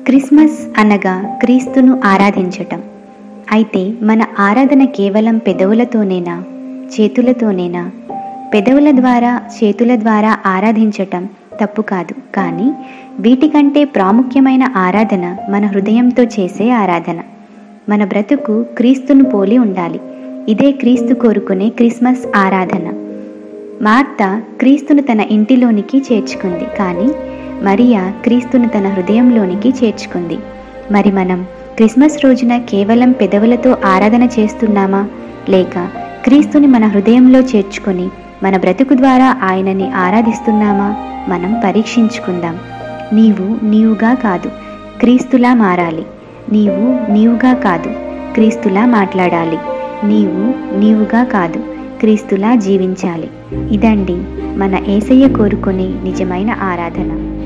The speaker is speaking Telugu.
క్రిస్మస్ అనగా క్రీస్తును ఆరాధించటం అయితే మన ఆరాధన కేవలం పెదవులతోనేనా చేతులతోనేనా పెదవుల ద్వారా చేతుల ద్వారా ఆరాధించటం తప్పు కాదు కానీ వీటికంటే ప్రాముఖ్యమైన ఆరాధన మన హృదయంతో చేసే ఆరాధన మన బ్రతుకు క్రీస్తును పోలి ఉండాలి ఇదే క్రీస్తు కోరుకునే క్రిస్మస్ ఆరాధన మార్త క్రీస్తును తన ఇంటిలోనికి చేర్చుకుంది కానీ మరియా క్రీస్తును తన హృదయంలోనికి చేర్చుకుంది మరి మనం క్రిస్మస్ రోజున కేవలం పెదవులతో ఆరాధన చేస్తున్నామా లేక క్రీస్తుని మన హృదయంలో చేర్చుకొని మన బ్రతుకు ద్వారా ఆయనని ఆరాధిస్తున్నామా మనం పరీక్షించుకుందాం నీవు నీవుగా కాదు క్రీస్తులా మారాలి నీవు నీవుగా కాదు క్రీస్తులా మాట్లాడాలి నీవు నీవుగా కాదు క్రీస్తులా జీవించాలి ఇదండి మన ఏసయ్య కోరుకునే నిజమైన ఆరాధన